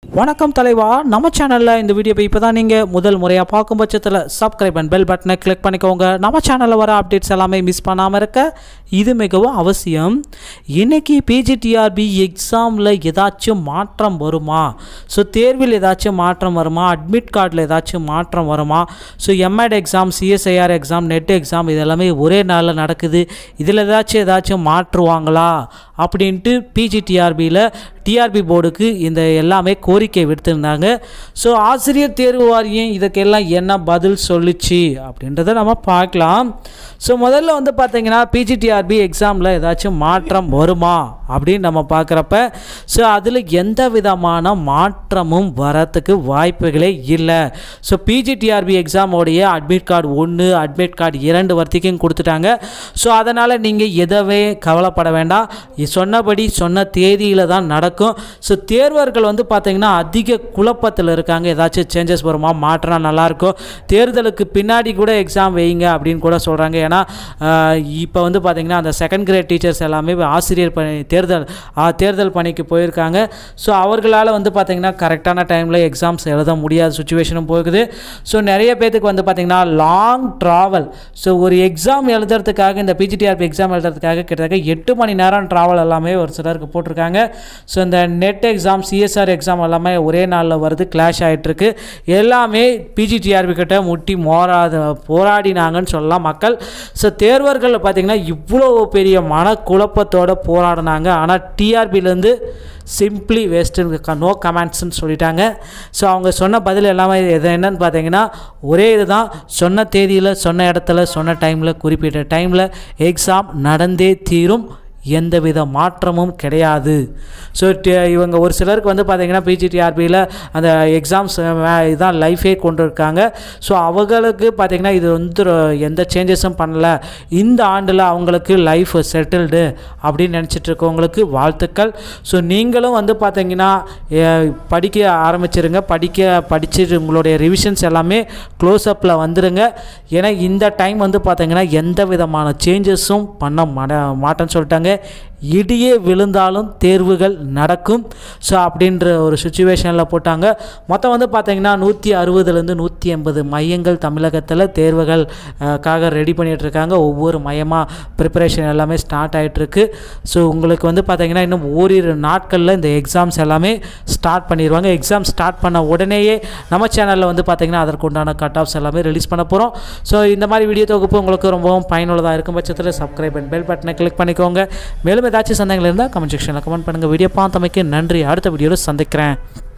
வணக்கம் தலைவா நம்ம சேனலில் இந்த வீடியோவை இப்போ தான் நீங்கள் முதல் முறையாக பார்க்கும் பட்சத்தில் சப்ஸ்கிரைப் அண்ட் பெல் பட்டனை கிளிக் பண்ணிக்கோங்க நம்ம சேனலில் வர அப்டேட்ஸ் எல்லாமே மிஸ் பண்ணாமல் இருக்க இது மிகவும் அவசியம் இன்னைக்கு பிஜிடிஆர்பி எக்ஸாமில் ஏதாச்சும் மாற்றம் வருமா ஸோ தேர்வில் ஏதாச்சும் மாற்றம் வருமா அட்மிட் கார்டில் ஏதாச்சும் மாற்றம் வருமா so M Ed exam CSIR exam NET exam இது எல்லாமே ஒரே நாளில் நடக்குது இதில் ஏதாச்சும் ஏதாச்சும் மாற்றுவாங்களா அப்படின்ட்டு பிஜிடிஆர்பியில் டிஆர்பி போர்டுக்கு இந்த எல்லாமே கோரிக்கை விடுத்திருந்தாங்க ஸோ ஆசிரியர் தேர்வு வாரியம் இதுக்கெல்லாம் என்ன பதில் சொல்லுச்சு அப்படின்றத நம்ம பார்க்கலாம் ஸோ முதல்ல வந்து பார்த்தீங்கன்னா பிஜிடிஆர்பி எக்ஸாமில் ஏதாச்சும் மாற்றம் வருமா அப்படின்னு நம்ம பார்க்குறப்ப ஸோ அதில் எந்த விதமான மாற்றமும் வரத்துக்கு வாய்ப்புகளே இல்லை ஸோ பிஜிடிஆர்பி எக்ஸாமோடைய அட்மிட் கார்டு ஒன்று அட்மிட் கார்டு இரண்டு வரைக்கும் கொடுத்துட்டாங்க ஸோ அதனால் நீங்கள் எதவே கவலைப்பட வேண்டாம் சொன்னபடி சொன்ன தேதியில் தான் நடக்கும் ஸோ தேர்வர்கள் வந்து பார்த்திங்கன்னா அதிக குழப்பத்தில் இருக்காங்க ஏதாச்சும் சேஞ்சஸ் வருமா மாற்றினா நல்லாயிருக்கும் தேர்தலுக்கு பின்னாடி கூட எக்ஸாம் வைங்க அப்படின்னு கூட சொல்கிறாங்க ஏன்னா இப்போ வந்து பார்த்திங்கன்னா அந்த செகண்ட் கிரேட் டீச்சர்ஸ் எல்லாமே ஆசிரியர் பணி தேர்தல் ஆ, தேர்தல் பணிக்கு போயிருக்காங்க ஸோ அவர்களால் வந்து பார்த்திங்கன்னா கரெக்டான டைமில் எக்ஸாம்ஸ் எழுத முடியாத சுச்சுவேஷனும் போகுது ஸோ நிறைய பேத்துக்கு வந்து பார்த்திங்கன்னா லாங் ட்ராவல் ஸோ ஒரு எக்ஸாம் எழுதுறதுக்காக இந்த பிஜிடிஆர்பி எக்ஸாம் எழுதுறதுக்காக கிட்டத்தட்ட எட்டு மணி நேரம் ட்ராவல் எல்லாமே ஒரு சிலருக்கு போட்டிருக்காங்க ஸோ இந்த நெட் எக்ஸாம் சிஎஸ்ஆர் எக்ஸாம் எல்லாமே ஒரே நாளில் வருது கிளாஷ் ஆகிட்டுருக்கு எல்லாமே பிஜிடிஆர்பி கிட்ட முட்டி மோராத போராடினாங்கன்னு சொல்லலாம் மக்கள் ஸோ தேர்வர்கள் பார்த்திங்கன்னா இவ்வளோ பெரிய மனக்குழப்பத்தோட போராடினாங்க ஆனால் டிஆர்பிலேருந்து சிம்பிளி வேஸ்ட்டு நோ கமெண்ட்ஸ்னு சொல்லிட்டாங்க ஸோ அவங்க சொன்ன பதில் எல்லாமே எது என்னன்னு பார்த்தீங்கன்னா ஒரே இதுதான் சொன்ன தேதியில் சொன்ன இடத்துல சொன்ன டைமில் குறிப்பிட்ட டைமில் எக்ஸாம் நடந்தே தீரும் எந்தவித மாற்றமும் கிடையாது ஸோ இவங்க ஒரு சிலருக்கு வந்து பார்த்திங்கன்னா பிஜிடிஆர்பியில் அந்த எக்ஸாம்ஸ் இதான் லைஃபே கொண்டு இருக்காங்க ஸோ அவங்களுக்கு பார்த்திங்கன்னா இது வந்து ஒரு- எந்த சேஞ்சஸும் பண்ணல இந்த ஆண்டில் அவங்களுக்கு லைஃப் செட்டில்டு அப்படின்னு நினச்சிட்டு இருக்கவங்களுக்கு வாழ்த்துக்கள் ஸோ நீங்களும் வந்து பார்த்தீங்கன்னா அஹ், படிக்க ஆரம்பிச்சிருங்க படிக்க படிச்சுட்டு உங்களுடைய ரிவிஷன்ஸ் எல்லாமே க்ளோஸ்அப்பில் வந்துடுங்க ஏன்னா இந்த டைம் வந்து பார்த்தீங்கன்னா எந்த விதமான சேஞ்சஸும் பண்ண மாட மாட்டேன்னு சொல்லிட்டாங்க இடியே விழுந்தாலும் தேர்வுகள் நடக்கும் ஸோ அப்படின்ற ஒரு சுச்சுவேஷனில் போட்டாங்க மொத்தம் வந்து பார்த்தீங்கன்னா நூற்றி அறுபதுலேருந்து நூற்றி எண்பது மையங்கள் தமிழகத்தில் தேர்வுகள் அஹ், காக ரெடி பண்ணிட்டு இருக்காங்க ஒவ்வொரு மையமாக ப்ரிப்பரேஷன் எல்லாமே ஸ்டார்ட் ஆகிட்டுருக்கு ஸோ உங்களுக்கு வந்து பார்த்தீங்கன்னா இன்னும் ஓரிரு நாட்களில் இந்த எக்ஸாம்ஸ் எல்லாமே ஸ்டார்ட் பண்ணிடுவாங்க எக்ஸாம் ஸ்டார்ட் பண்ண உடனேயே நம்ம சேனலில் வந்து பார்த்தீங்கன்னா அதற்குண்டான கட் ஆஃப்ஸ் எல்லாமே ரிலீஸ் பண்ண போகிறோம் ஸோ இந்த மாதிரி வீடியோ தொகுப்பு உங்களுக்கு ரொம்பவும் பயனுள்ளதாக இருக்கும் பட்சத்தில் சப்ஸ்கிரைப் அண்ட் பெல் பட்டனை கிளிக் பண்ணிக்கோங்க மேலும் ஏதாச்சும் சந்தேகங்கள் இருந்தால் கமெண்ட் செக்ஷனில் கமெண்ட் பண்ணுங்கள் வீடியோ பார்த்தமைக்கு நன்றி அடுத்த வீடியோவில் சந்திக்கிறேன்